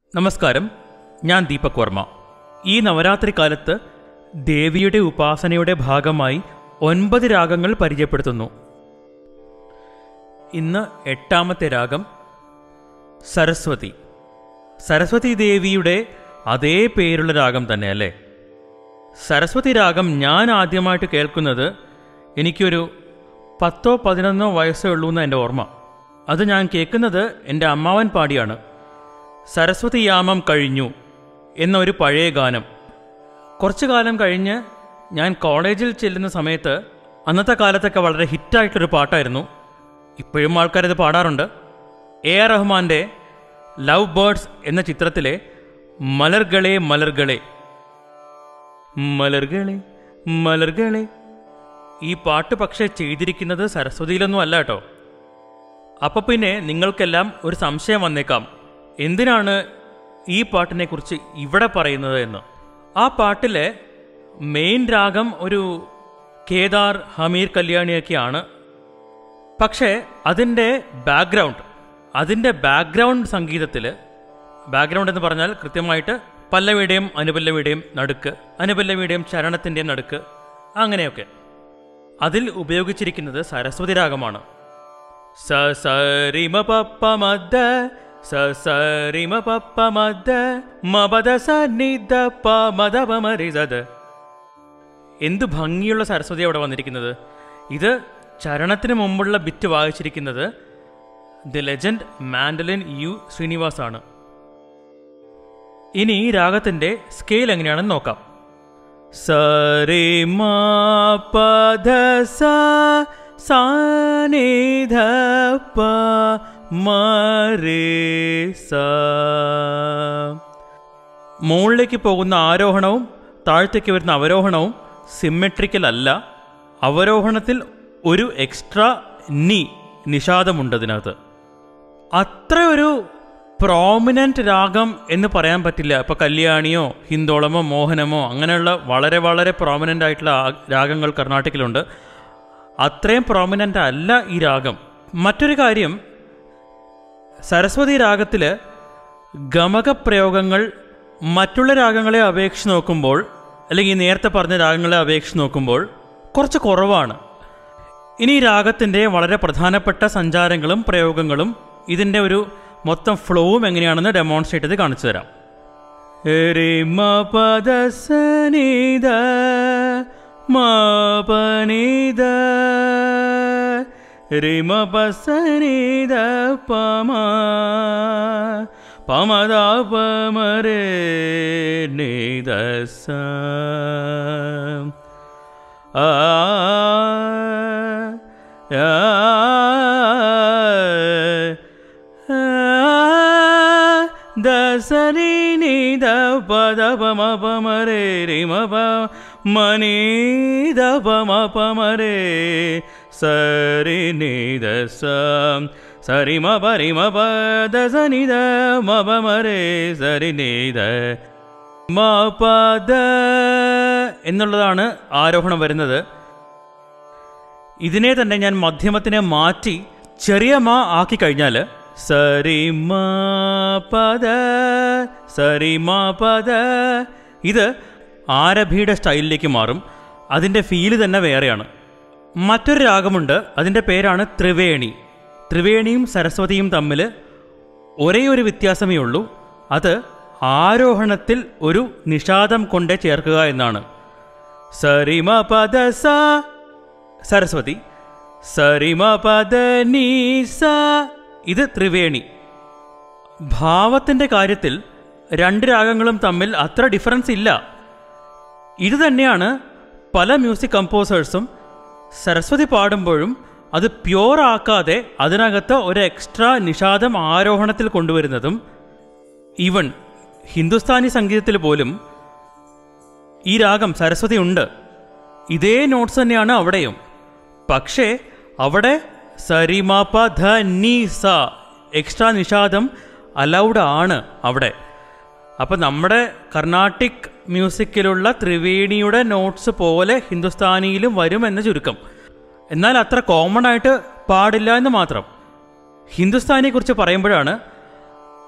നമസ്കാരം ഞാൻ ദീപക് വർമ്മ ഈ നവരാത്രി കാലത്ത് ദേവിയുടെ ഉപാസനയുടെ ഭാഗമായി ഒൻപത് രാഗങ്ങൾ പരിചയപ്പെടുത്തുന്നു ഇന്ന് എട്ടാമത്തെ രാഗം സരസ്വതി സരസ്വതി ദേവിയുടെ അതേ പേരുള്ള രാഗം തന്നെ അല്ലേ സരസ്വതി രാഗം ഞാൻ ആദ്യമായിട്ട് കേൾക്കുന്നത് എനിക്കൊരു പത്തോ പതിനൊന്നോ വയസ്സേ ഉള്ളൂ എന്ന് എൻ്റെ ഓർമ്മ അത് ഞാൻ കേൾക്കുന്നത് എൻ്റെ അമ്മാവൻ പാടിയാണ് സരസ്വതി യാമം കഴിഞ്ഞു എന്നൊരു പഴയ ഗാനം കുറച്ചു കാലം കഴിഞ്ഞ് ഞാൻ കോളേജിൽ ചെല്ലുന്ന സമയത്ത് അന്നത്തെ കാലത്തൊക്കെ വളരെ ഹിറ്റായിട്ടൊരു പാട്ടായിരുന്നു ഇപ്പോഴും ആൾക്കാരത് പാടാറുണ്ട് എ ആർ റഹ്മാൻ്റെ ലവ് ബേർഡ്സ് എന്ന ചിത്രത്തിലെ മലർകളെ മലർകളെ മലർകളെ മലർകളെ ഈ പാട്ട് പക്ഷേ ചെയ്തിരിക്കുന്നത് സരസ്വതിയിലൊന്നും അല്ല കേട്ടോ അപ്പൊ പിന്നെ നിങ്ങൾക്കെല്ലാം ഒരു സംശയം വന്നേക്കാം എന്തിനാണ് ഈ പാട്ടിനെ കുറിച്ച് ഇവിടെ പറയുന്നത് എന്ന് ആ പാട്ടിലെ മെയിൻ രാഗം ഒരു കേദാർ ഹമീർ കല്യാണിയൊക്കെയാണ് പക്ഷേ അതിൻ്റെ ബാക്ക്ഗ്രൗണ്ട് അതിൻ്റെ ബാക്ക്ഗ്രൗണ്ട് സംഗീതത്തിൽ ബാക്ക്ഗ്രൗണ്ട് എന്ന് പറഞ്ഞാൽ കൃത്യമായിട്ട് പല്ലവിയുടെയും അനുപല്ലവിയുടെയും നടുക്ക് അനുപല്ലവിയുടെയും ചരണത്തിൻ്റെയും നടുക്ക് അങ്ങനെയൊക്കെ അതിൽ ഉപയോഗിച്ചിരിക്കുന്നത് സരസ്വതി രാഗമാണ് സ സരിമ പപ്പ മദ്ദ സ സരിമ പപ്പ മദ്ദ മപദ സന്നിധ പ മദ പമരിസത് എന്ത് ഭംഗിയുള്ള സരസ്വതി അവിടെ വന്നിരിക്കുന്നത് ഇത് ചരണത്തിന് മുമ്പുള്ള ബിറ്റ് വായിച്ചിരിക്കുന്നത് the legend mandolin U Srinivas ആണ് ഇനി ഈ രാഗത്തിന്റെ സ്കെയിൽ എങ്ങനെയാണെന്ന് നോക്കാം സരി മാ പധ സ സാനിധ പ മരേ സ മുകളിലേക്ക് പോകുന്ന ആരോഹണവും താഴത്തേക്ക് വരുന്ന അവരോഹണവും സിമ്മെട്രിക്കൽ അല്ല അവരോഹണത്തിൽ ഒരു എക്സ്ട്രാ നി നിഷാദമുണ്ട് അതിനകത്ത് അത്ര ഒരു പ്രോമിനന്റ് രാഗം എന്ന് പറയാൻ പറ്റില്ല ഇപ്പൊ കല്യാണിയോ ഹിന്ദോളമോ മോഹനമോ അങ്ങനെയുള്ള വളരെ വളരെ പ്രോമിനന്റ് ആയിട്ടുള്ള ആ- രാഗങ്ങൾ കർണാടകയിലുണ്ട് അത്രയും പ്രോമിനന്റ് അല്ല ഈ രാഗം മറ്റൊരു കാര്യം സരസ്വതി രാഗത്തിൽ ഗമകപ്രയോഗങ്ങൾ മറ്റുള്ള രാഗങ്ങളെ അപേക്ഷിച്ച് നോക്കുമ്പോൾ അല്ലെങ്കിൽ ഈ നേരത്തെ പറഞ്ഞ രാഗങ്ങളെ അപേക്ഷിച്ച് നോക്കുമ്പോൾ കുറച്ച് കുറവാണ് ഇനി ഈ രാഗത്തിൻ്റെ വളരെ പ്രധാനപ്പെട്ട സഞ്ചാരങ്ങളും പ്രയോഗങ്ങളും ഇതിൻ്റെ ഒരു മൊത്തം ഫ്ലോവും എങ്ങനെയാണെന്ന് ഡെമോൺസ്ട്രേറ്റ് ചെയ്ത് കാണിച്ചു തരാം രി മ പദ സ നി ധ മ പ നി ധ രി മ പ സ നി ധ പ മ പ മ ധ പ മ രേ നി ധ സ ആ ദസരി നി ദ പദ പമ പമരേ രി മ പ മനി ദ പമ പമരേ സരി നി ദ സ സരി മ പരി മ പ ദ സ നി ദ മ പ മരേ സരി നി ദ മ പ ദ എന്നുള്ളതാണ് ആരോഹണം വരുന്നത് ഇതിനെ തന്നെ ഞാൻ മധ്യമത്തിനെ മാറ്റി ചെറിയ മാ ആക്കി കഴിഞ്ഞാൽ സരി മ പദ സരി മ പദ ഇത് ആരഭിയുടെ സ്റ്റൈലിലേക്ക് മാറും അതിൻ്റെ ഫീല് തന്നെ വേറെയാണ് മറ്റൊരു രാഗമുണ്ട് അതിൻ്റെ പേരാണ് ത്രിവേണി ത്രിവേണിയും സരസ്വതിയും തമ്മിൽ ഒരേ ഒരു വ്യത്യാസമേ ഉള്ളൂ അത് ആരോഹണത്തിൽ ഒരു നിഷാദം കൊണ്ട് ചേർക്കുക എന്നാണ് സരിമ പദ സ സരസ്വതി സരിമ പദ നീ സ ഇത് ത്രിവേണി ഭാവത്തിന്റെ കാര്യത്തിൽ രണ്ട് രാഗങ്ങളും തമ്മിൽ അത്ര ഡിഫറൻസ് ഇല്ല ഇത് തന്നെയാണ് പല മ്യൂസിക് കമ്പോസേഴ്സും സരസ്വതി പാടുമ്പോഴും അത് പ്യോർ ആക്കാതെ അതിനകത്ത് ഒരു എക്സ്ട്രാ നിഷാദം ആരോഹണത്തിൽ കൊണ്ടുവരുന്നതും ഈവൻ ഹിന്ദുസ്ഥാനി സംഗീതത്തിൽ പോലും ഈ രാഗം സരസ്വതി ഉണ്ട് ഇതേ നോട്ട്സ് തന്നെയാണ് അവിടെയും പക്ഷേ അവിടെ സരിമാപ ധ നീ സ എക്സ്ട്രാ നിഷാദം അലൗഡ് ആണ് അവിടെ അപ്പം നമ്മുടെ കർണാട്ടിക് മ്യൂസിക്കിലുള്ള ത്രിവേണിയുടെ നോട്ട്സ് പോലെ ഹിന്ദുസ്ഥാനിയിലും വരുമെന്ന് ചുരുക്കം എന്നാൽ അത്ര കോമൺ ആയിട്ട് പാടില്ല എന്ന് മാത്രം ഹിന്ദുസ്ഥാനിയെക്കുറിച്ച് പറയുമ്പോഴാണ്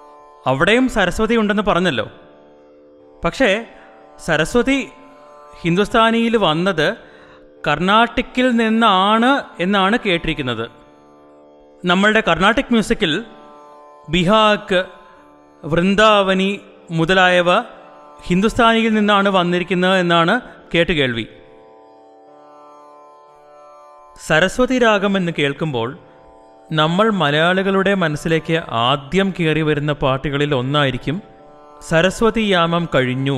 അവിടെയും സരസ്വതി ഉണ്ടെന്ന് പറഞ്ഞല്ലോ പക്ഷേ സരസ്വതി ഹിന്ദുസ്ഥാനിയിൽ വന്നത് കർണാട്ടിക്കിൽ നിന്നാണ് എന്നാണ് കേട്ടിരിക്കുന്നത് നമ്മളുടെ കർണാട്ടിക് മ്യൂസിക്കിൽ ബിഹാക്ക് വൃന്ദാവനി മുതലായവ ഹിന്ദുസ്ഥാനിയിൽ നിന്നാണ് വന്നിരിക്കുന്നത് എന്നാണ് കേട്ട് കേൾവി സരസ്വതി രാഗം എന്ന് കേൾക്കുമ്പോൾ നമ്മൾ മലയാളികളുടെ മനസ്സിലേക്ക് ആദ്യം കയറി വരുന്ന പാട്ടുകളിൽ ഒന്നായിരിക്കും സരസ്വതി യാമം കഴിഞ്ഞു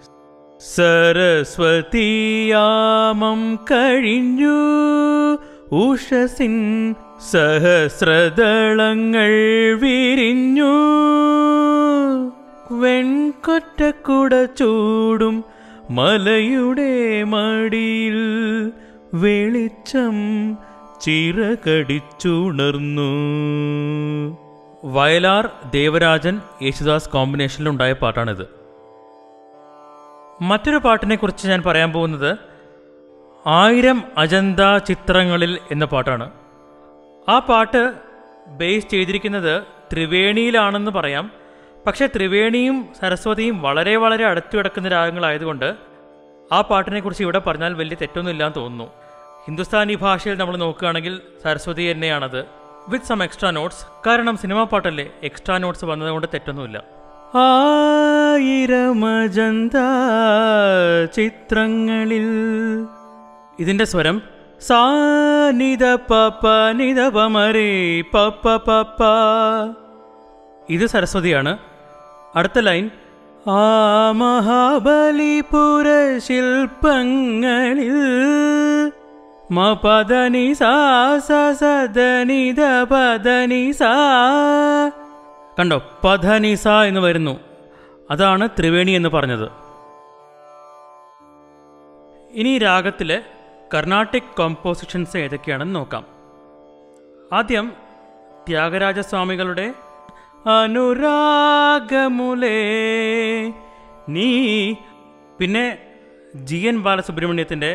സരസ്വതിയാമം കഴിഞ്ഞു ഉഷസിൻ സഹസ്രദളങ്ങൾ വിരിഞ്ഞു വെൺകൊറ്റക്കുട ചൂടും മലയുടെ മടിയിൽ വെളിച്ചം ചിറകടിച്ചുണർന്നു വയലാർ ദേവരാജൻ യേശുദാസ് കോമ്പിനേഷനിലുണ്ടായ പാട്ടാണിത് മറ്റൊരു പാട്ടിനെ കുറിച്ച് ഞാൻ പറയാൻ പോകുന്നത് ആയിരം അജന്ത ചിത്രങ്ങളിൽ എന്ന പാട്ടാണ് ആ പാട്ട് ബേസ് ചെയ്തിരിക്കുന്നത് ത്രിവേണിയിലാണെന്ന് പറയാം പക്ഷേ ത്രിവേണിയും സരസ്വതിയും വളരെ വളരെ അടുത്തു കിടക്കുന്ന രാഗങ്ങളായതുകൊണ്ട് ആ പാട്ടിനെ കുറിച്ച് ഇവിടെ പറഞ്ഞാൽ വലിയ തെറ്റൊന്നുമില്ലാന്ന് തോന്നുന്നു ഹിന്ദുസ്ഥാനി ഭാഷയിൽ നമ്മൾ നോക്കുകയാണെങ്കിൽ സരസ്വതി തന്നെയാണത് വിത്ത് സം എക്സ്ട്രാ നോട്ട്സ് കാരണം സിനിമാ പാട്ടല്ലേ എക്സ്ട്രാ നോട്ട്സ് വന്നതുകൊണ്ട് തെറ്റൊന്നുമില്ല ആയിരമജന്ത ചിത്രങ്ങളിൽ ഇതിന്റെ സ്വരം സാനിത പപ്പ നിത പമരേ പപ്പ പപ്പ ഇത് സരസ്വതിയാണ് അടുത്ത ലൈൻ ആ മഹാബലിപുര ശില്പങ്ങളിൽ മപദനി സാ സദനിത പദനി സാ കണ്ടോ പധനിസ എന്ന് വരുന്നു അതാണ് ത്രിവേണി എന്ന് പറഞ്ഞത് ഇനി രാഗത്തിലെ കർണാട്ടിക് കോമ്പോസിഷൻസ് ഏതൊക്കെയാണെന്ന് നോക്കാം ആദ്യം ത്യാഗരാജസ്വാമികളുടെ അനുരാഗമുലേ നീ പിന്നെ ജി എൻ ബാലസുബ്രഹ്മണ്യത്തിൻ്റെ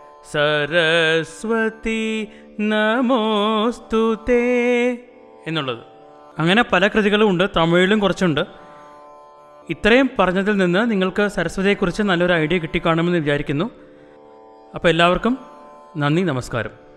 സരസ്വതി നമോസ്തുതേ എന്നുള്ളത് അങ്ങനെ പല കൃതികളും ഉണ്ട് തമിഴിലും കുറച്ചുണ്ട് ഇത്രയും പറഞ്ഞതിൽ നിന്ന് നിങ്ങൾക്ക് സരസ്വതിയെക്കുറിച്ച് നല്ലൊരു ഐഡിയ കിട്ടിക്കാണുമെന്ന് വിചാരിക്കുന്നു അപ്പോൾ എല്ലാവർക്കും നന്ദി നമസ്കാരം